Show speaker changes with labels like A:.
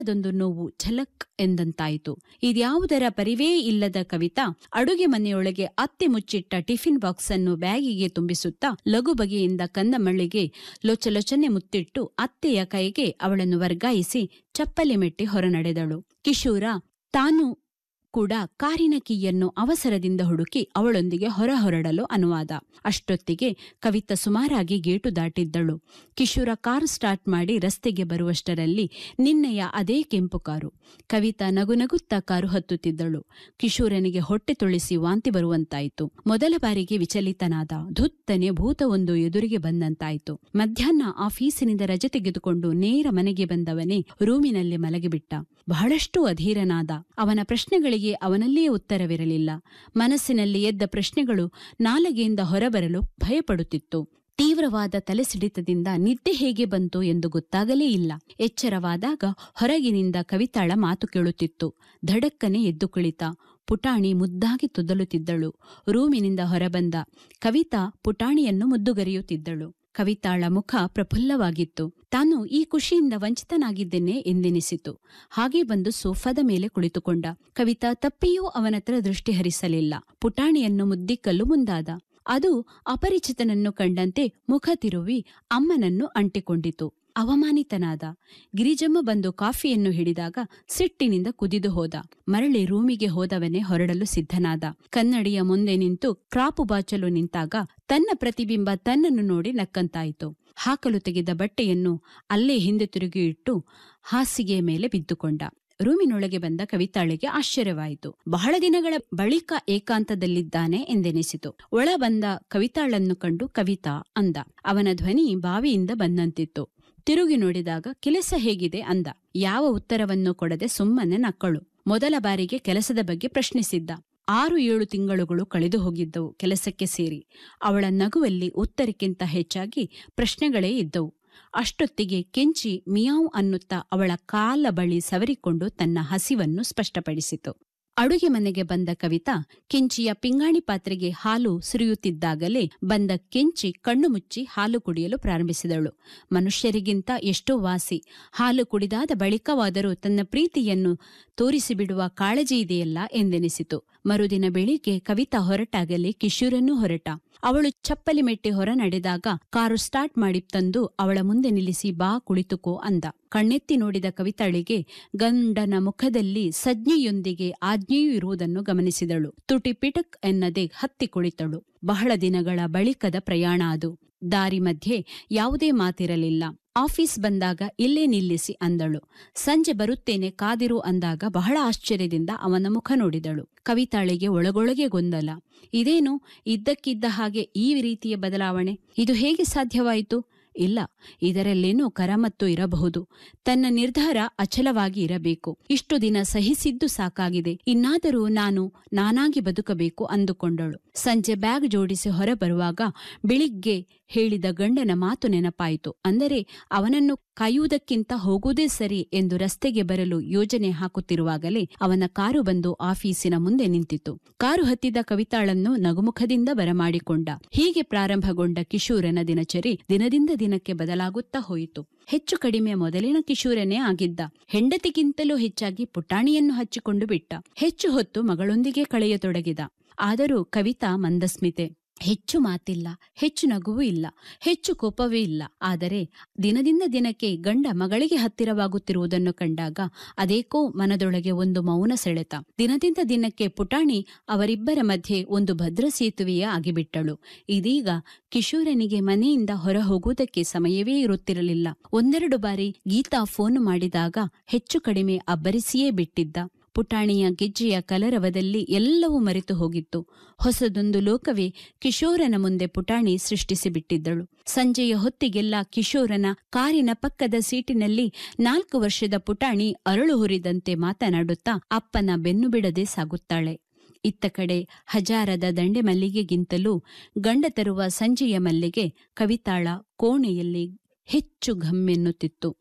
A: ಅದೊಂದು ನೋವು ಝಲಕ್ ಎಂದಂತಾಯಿತು ಇದ್ಯಾವುದರ ಪರಿವೇ ಇಲ್ಲದ ಕವಿತಾ ಅಡುಗೆ ಮನೆಯೊಳಗೆ ಅತ್ತೆ ಮುಚ್ಚಿಟ್ಟ ಟಿಫಿನ್ ಬಾಕ್ಸ್ ಅನ್ನು ಬ್ಯಾಗಿಗೆ ತುಂಬಿಸುತ್ತಾ ಲಘು ಬಗೆಯಿಂದ ಕಂದಮಳ್ಳಿಗೆ ಲೊಚಲೊಚನೆ ಮುತ್ತಿಟ್ಟು ಅತ್ತೆಯ ಕೈಗೆ ಅವಳನ್ನು ವರ್ಗಾಯಿಸಿ ಚಪ್ಪಲಿ ಮೆಟ್ಟಿ ಹೊರನಡೆದಳು ಕಿಶೋರ ತಾನು ಕೂಡ ಕಾರಿನ ಕೀಯನ್ನು ಅವಸರದಿಂದ ಹುಡುಕಿ ಅವಳೊಂದಿಗೆ ಹೊರ ಹೊರಡಲು ಅನುವಾದ ಅಷ್ಟೊತ್ತಿಗೆ ಕವಿತ ಸುಮಾರಾಗಿ ಗೇಟು ದಾಟಿದ್ದಳು ಕಿಶೋರ ಕಾರು ಸ್ಟಾರ್ಟ್ ಮಾಡಿ ರಸ್ತೆಗೆ ಬರುವಷ್ಟರಲ್ಲಿ ನಿನ್ನೆಯ ಅದೇ ಕೆಂಪು ಕಾರು ಕವಿತಾ ನಗುನಗುತ್ತಾ ಕಾರು ಹತ್ತುತ್ತಿದ್ದಳು ಕಿಶೋರನಿಗೆ ಹೊಟ್ಟೆ ತುಳಿಸಿ ವಾಂತಿ ಬರುವಂತಾಯಿತು ಮೊದಲ ಬಾರಿಗೆ ವಿಚಲಿತನಾದ ಧುತ್ತನೆ ಭೂತವೊಂದು ಎದುರಿಗೆ ಬಂದಂತಾಯಿತು ಮಧ್ಯಾಹ್ನ ಆಫೀಸಿನಿಂದ ರಜೆ ತೆಗೆದುಕೊಂಡು ನೇರ ಮನೆಗೆ ಬಂದವನೇ ರೂಮಿನಲ್ಲಿ ಮಲಗಿಬಿಟ್ಟ ಬಹಳಷ್ಟು ಅಧೀರನಾದ ಅವನ ಪ್ರಶ್ನೆಗಳಿಗೆ ಅವನಲ್ಲಿಯೇ ಉತ್ತರವಿರಲಿಲ್ಲ ಮನಸ್ಸಿನಲ್ಲಿ ಎದ್ದ ಪ್ರಶ್ನೆಗಳು ನಾಲಗೆಯಿಂದ ಹೊರಬರಲು ಭಯಪಡುತ್ತಿತ್ತು ತೀವ್ರವಾದ ತಲೆಸಿಡಿತದಿಂದ ನಿದ್ದೆ ಹೇಗೆ ಬಂತು ಎಂದು ಗೊತ್ತಾಗಲೇ ಇಲ್ಲ ಎಚ್ಚರವಾದಾಗ ಹೊರಗಿನಿಂದ ಕವಿತಾಳ ಮಾತು ಕೇಳುತ್ತಿತ್ತು ಧಡಕ್ಕನೆ ಎದ್ದು ಕುಳಿತ ಪುಟಾಣಿ ಮುದ್ದಾಗಿ ತುದಲುತ್ತಿದ್ದಳು ರೂಮಿನಿಂದ ಹೊರಬಂದ ಕವಿತಾ ಪುಟಾಣಿಯನ್ನು ಮುದ್ದುಗರೆಯುತ್ತಿದ್ದಳು ಕವಿತಾಳ ಮುಖ ಪ್ರಫುಲ್ಲವಾಗಿತ್ತು ತಾನು ಈ ಖುಷಿಯಿಂದ ವಂಚಿತನಾಗಿದ್ದೇನೆ ಎಂದೆನಿಸಿತು ಹಾಗೆ ಬಂದು ಸೋಫಾದ ಮೇಲೆ ಕುಳಿತುಕೊಂಡ ಕವಿತಾ ತಪ್ಪಿಯೂ ಅವನತ್ರ ದೃಷ್ಟಿ ಹರಿಸಲಿಲ್ಲ ಪುಟಾಣಿಯನ್ನು ಮುದ್ದಿಕ್ಕಲು ಮುಂದಾದ ಅದು ಅಪರಿಚಿತನನ್ನು ಕಂಡಂತೆ ಮುಖ ತಿರುವಿ ಅಮ್ಮನನ್ನು ಅಂಟಿಕೊಂಡಿತು ಅವಮಾನಿತನಾದ ಗಿರಿಜಮ್ಮ ಬಂದು ಕಾಫಿಯನ್ನು ಹಿಡಿದಾಗ ಸಿಟ್ಟಿನಿಂದ ಕುದಿದು ಹೋದ ಮರಳಿ ರೂಮಿಗೆ ಹೋದವನೇ ಹೊರಡಲು ಸಿದ್ಧನಾದ ಕನ್ನಡಿಯ ಮುಂದೆ ನಿಂತು ಕ್ರಾಪು ಬಾಚಲು ನಿಂತಾಗ ತನ್ನ ಪ್ರತಿಬಿಂಬ ತನ್ನನ್ನು ನೋಡಿ ನಕ್ಕಂತಾಯಿತು ಹಾಕಲು ತೆಗೆದ ಬಟ್ಟೆಯನ್ನು ಅಲ್ಲೇ ಹಿಂದೆ ತಿರುಗಿ ಇಟ್ಟು ಹಾಸಿಗೆಯ ಮೇಲೆ ಬಿದ್ದುಕೊಂಡ ರೂಮಿನೊಳಗೆ ಬಂದ ಕವಿತಾಳಿಗೆ ಆಶ್ಚರ್ಯವಾಯಿತು ಬಹಳ ದಿನಗಳ ಬಳಿಕ ಏಕಾಂತದಲ್ಲಿದ್ದಾನೆ ಎಂದೆನಿಸಿತು ಒಳ ಬಂದ ಕವಿತಾಳನ್ನು ಕಂಡು ಕವಿತಾ ಅಂದ ಅವನ ಧ್ವನಿ ಬಾವಿಯಿಂದ ಬಂದಂತಿತ್ತು ತಿರುಗಿ ನೋಡಿದಾಗ ಕೆಲಸ ಹೇಗಿದೆ ಅಂದ ಯಾವ ಉತ್ತರವನ್ನು ಕೊಡದೆ ಸುಮ್ಮನೆ ನಕ್ಕಳು ಮೊದಲ ಬಾರಿಗೆ ಕೆಲಸದ ಬಗ್ಗೆ ಪ್ರಶ್ನಿಸಿದ್ದ ಆರು ಏಳು ತಿಂಗಳುಗಳು ಕಳೆದು ಹೋಗಿದ್ದವು ಕೆಲಸಕ್ಕೆ ಸೇರಿ ಅವಳ ನಗುವಲ್ಲಿ ಉತ್ತರಕ್ಕಿಂತ ಹೆಚ್ಚಾಗಿ ಪ್ರಶ್ನೆಗಳೇ ಇದ್ದವು ಅಷ್ಟೊತ್ತಿಗೆ ಕೆಂಚಿ ಮಿಯಾವ್ ಅನ್ನುತ್ತಾ ಅವಳ ಕಾಲ ಬಳಿ ಸವರಿಕೊಂಡು ತನ್ನ ಹಸಿವನ್ನು ಸ್ಪಷ್ಟಪಡಿಸಿತು ಅಡುಗೆ ಮನೆಗೆ ಬಂದ ಕವಿತಾ ಕೆಂಚಿಯ ಪಿಂಗಾಣಿ ಪಾತ್ರೆಗೆ ಹಾಲು ಸುರಿಯುತ್ತಿದ್ದಾಗಲೇ ಬಂದ ಕೆಂಚಿ ಕಣ್ಣು ಮುಚ್ಚಿ ಹಾಲು ಕುಡಿಯಲು ಪ್ರಾರಂಭಿಸಿದಳು ಮನುಷ್ಯರಿಗಿಂತ ಎಷ್ಟೋ ವಾಸಿ ಹಾಲು ಕುಡಿದಾದ ಬಳಿಕವಾದರೂ ತನ್ನ ಪ್ರೀತಿಯನ್ನು ತೋರಿಸಿಬಿಡುವ ಕಾಳಜಿ ಇದೆಯಲ್ಲ ಎಂದೆನಿಸಿತು ಮರುದಿನ ಬೆಳಿಗ್ಗೆ ಕವಿತಾ ಹೊರಟಾಗಲೇ ಕಿಶೋರನ್ನೂ ಹೊರಟ ಅವಳು ಚಪ್ಪಲಿ ಮೆಟ್ಟಿ ಹೊರ ನಡೆದಾಗ ಕಾರು ಸ್ಟಾರ್ಟ್ ಮಾಡಿ ತಂದು ಅವಳ ಮುಂದೆ ನಿಲ್ಲಿಸಿ ಬಾ ಕುಳಿತುಕೋ ಅಂದ ಕಣ್ಣೆತ್ತಿ ನೋಡಿದ ಕವಿತಾಳಿಗೆ ಗಂಡನ ಮುಖದಲ್ಲಿ ಸಜ್ಞೆಯೊಂದಿಗೆ ಆಜ್ಞೆಯೂ ಇರುವುದನ್ನು ಗಮನಿಸಿದಳು ತುಟಿ ಪಿಟಕ್ ಎನ್ನದೆ ಹತ್ತಿ ಕುಳಿತಳು ಬಹಳ ದಿನಗಳ ಬಳಿಕದ ಪ್ರಯಾಣ ಅದು ದಾರಿ ಮಧ್ಯೆ ಯಾವುದೇ ಮಾತಿರಲಿಲ್ಲ ಆಫೀಸ್ ಬಂದಾಗ ಇಲ್ಲೇ ನಿಲ್ಲಿಸಿ ಅಂದಳು ಸಂಜೆ ಬರುತ್ತೇನೆ ಕಾದಿರು ಅಂದಾಗ ಬಹಳ ಆಶ್ಚರ್ಯದಿಂದ ಅವನ ಮುಖ ನೋಡಿದಳು ಕವಿತಾಳಿಗೆ ಒಳಗೊಳಗೆ ಗೊಂದಲ ಇದೇನು ಇದ್ದಕ್ಕಿದ್ದ ಹಾಗೆ ಈ ರೀತಿಯ ಬದಲಾವಣೆ ಇದು ಹೇಗೆ ಸಾಧ್ಯವಾಯಿತು ಇಲ್ಲ ಇದರಲ್ಲೇನೋ ಕರಮತ್ತು ಇರಬಹುದು ತನ್ನ ನಿರ್ಧಾರ ಅಚಲವಾಗಿ ಇರಬೇಕು ಇಷ್ಟು ದಿನ ಸಹಿಸಿದ್ದು ಸಾಕಾಗಿದೆ ಇನ್ನಾದರೂ ನಾನು ನಾನಾಗಿ ಬದುಕಬೇಕು ಅಂದುಕೊಂಡಳು ಸಂಜೆ ಬ್ಯಾಗ್ ಜೋಡಿಸಿ ಹೊರಬರುವಾಗ ಬೆಳಿಗ್ಗೆ ಹೇಳಿದ ಗಂಡನ ಮಾತು ನೆನಪಾಯಿತು ಅಂದರೆ ಅವನನ್ನು ಕಾಯುವುದಕ್ಕಿಂತ ಹೋಗುವುದೇ ಸರಿ ಎಂದು ರಸ್ತೆಗೆ ಬರಲು ಯೋಜನೆ ಹಾಕುತ್ತಿರುವಾಗಲೇ ಅವನ ಕಾರು ಬಂದು ಆಫೀಸಿನ ಮುಂದೆ ನಿಂತಿತು ಕಾರು ಹತ್ತಿದ ಕವಿತಾಳನ್ನು ನಗುಮುಖದಿಂದ ಬರಮಾಡಿಕೊಂಡ ಹೀಗೆ ಪ್ರಾರಂಭಗೊಂಡ ಕಿಶೋರನ ದಿನಚರಿ ದಿನದಿಂದ ದಿನಕ್ಕೆ ಬದಲಾಗುತ್ತಾ ಹೋಯಿತು ಹೆಚ್ಚು ಕಡಿಮೆ ಮೊದಲಿನ ಕಿಶೋರನೇ ಆಗಿದ್ದ ಹೆಂಡತಿಗಿಂತಲೂ ಹೆಚ್ಚಾಗಿ ಪುಟಾಣಿಯನ್ನು ಹಚ್ಚಿಕೊಂಡು ಬಿಟ್ಟ ಹೆಚ್ಚು ಹೊತ್ತು ಮಗಳೊಂದಿಗೆ ಕಳೆಯತೊಡಗಿದ ಆದರೂ ಕವಿತಾ ಮಂದಸ್ಮಿತೆ ಹೆಚ್ಚು ಮಾತಿಲ್ಲ ಹೆಚ್ಚು ನಗುವೂ ಇಲ್ಲ ಹೆಚ್ಚು ಕೋಪವೇ ಇಲ್ಲ ಆದರೆ ದಿನದಿಂದ ದಿನಕ್ಕೆ ಗಂಡ ಮಗಳಿಗೆ ಹತ್ತಿರವಾಗುತ್ತಿರುವುದನ್ನು ಕಂಡಾಗ ಅದೇಕೋ ಮನದೊಳಗೆ ಒಂದು ಮೌನ ಸೆಳೆತ ದಿನದಿಂದ ದಿನಕ್ಕೆ ಪುಟಾಣಿ ಅವರಿಬ್ಬರ ಮಧ್ಯೆ ಒಂದು ಭದ್ರ ಸೇತುವೆಯೇ ಆಗಿಬಿಟ್ಟಳು ಇದೀಗ ಕಿಶೋರನಿಗೆ ಮನೆಯಿಂದ ಹೊರ ಹೋಗುವುದಕ್ಕೆ ಸಮಯವೇ ಇರುತ್ತಿರಲಿಲ್ಲ ಒಂದೆರಡು ಬಾರಿ ಗೀತಾ ಫೋನ್ ಮಾಡಿದಾಗ ಹೆಚ್ಚು ಕಡಿಮೆ ಅಬ್ಬರಿಸಿಯೇ ಬಿಟ್ಟಿದ್ದ ಪುಟಾಣಿಯ ಗೆಜ್ಜೆಯ ಕಲರವದಲ್ಲಿ ಎಲ್ಲವೂ ಮರೆತು ಹೋಗಿತ್ತು ಹೊಸದೊಂದು ಲೋಕವೇ ಕಿಶೋರನ ಮುಂದೆ ಪುಟಾಣಿ ಸೃಷ್ಟಿಸಿಬಿಟ್ಟಿದ್ದಳು ಸಂಜೆಯ ಹೊತ್ತಿಗೆಲ್ಲ ಕಿಶೋರನ ಕಾರಿನ ಪಕ್ಕದ ಸೀಟಿನಲ್ಲಿ ನಾಲ್ಕು ವರ್ಷದ ಪುಟಾಣಿ ಅರಳು ಹುರಿದಂತೆ ಮಾತನಾಡುತ್ತಾ ಅಪ್ಪನ ಬೆನ್ನು ಬಿಡದೆ ಸಾಗುತ್ತಾಳೆ ಇತ್ತ ಕಡೆ ಹಜಾರದ ದಂಡೆ ಮಲ್ಲಿಗೆಗಿಂತಲೂ ಗಂಡ ತರುವ ಸಂಜೆಯ ಮಲ್ಲಿಗೆ ಕವಿತಾಳ ಕೋಣೆಯಲ್ಲಿ ಹೆಚ್ಚು ಘಮ್ಮೆನ್ನುತ್ತಿತ್ತು